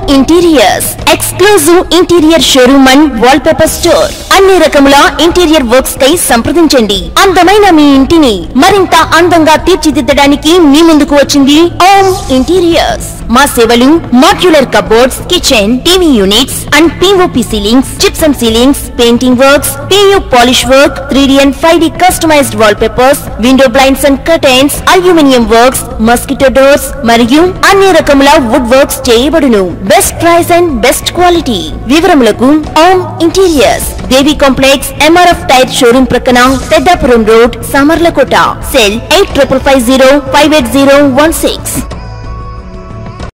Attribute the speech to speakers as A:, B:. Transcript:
A: interiors exclusive interior showroom and wall paper store అన్ని రకముల interior works కై సంప్రదించండి అందమైన మీ ఇంటిని మరింత అందంగా తీర్చిదిద్దడానికి మీ ముందుకు వచ్చింది ఓం ఇంటీరియర్స్ మా సేవలు modular cupboards kitchen TV units and POP ceilings gypsum ceilings painting works PU polish work three D and five D customised wall papers window blinds and curtains aluminium works mosquito doors మరియు అన్ని రకముల wood works చేయబడును best price and best quality వివరములకు Om interiors Devi complex MRF tyre showroom ప్రక్కన Peddapuram road Samarlakota cell eight triple five zero five eight zero one six